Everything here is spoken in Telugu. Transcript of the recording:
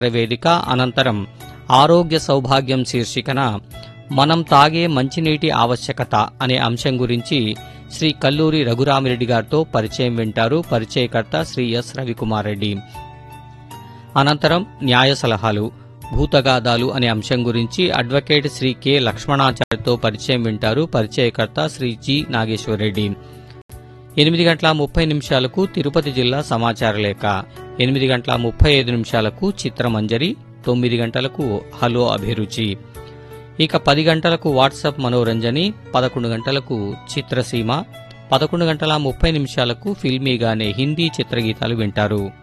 వేదిక అనంతరం ఆరోగ్య సౌభాగ్యం శీర్షికన మనం తాగే మంచినీటి ఆవశ్యకత అనే అంశం గురించి శ్రీ కల్లూరి రఘురామిరెడ్డి గారితో పరిచయం వింటారు పరిచయకర్త శ్రీ ఎస్ రవికుమార్ రెడ్డి అనంతరం న్యాయ సలహాలు భూతగాదాలు అనే అంశం గురించి అడ్వకేట్ శ్రీ కె లక్ష్మణాచార్యతో పరిచయం వింటారు పరిచయకర్త శ్రీ జి నాగేశ్వరరెడ్డి ఎనిమిది గంటల ముప్పై నిమిషాలకు తిరుపతి జిల్లా సమాచార లేఖ ఎనిమిది గంటల ముప్పై ఐదు నిమిషాలకు చిత్రమంజరి తొమ్మిది గంటలకు హలో అభిరుచి ఇక పది గంటలకు వాట్సాప్ మనోరంజని పదకొండు గంటలకు చిత్రసీమ పదకొండు గంటల ముప్పై నిమిషాలకు ఫిల్మీగానే హిందీ చిత్రగీతాలు వింటారు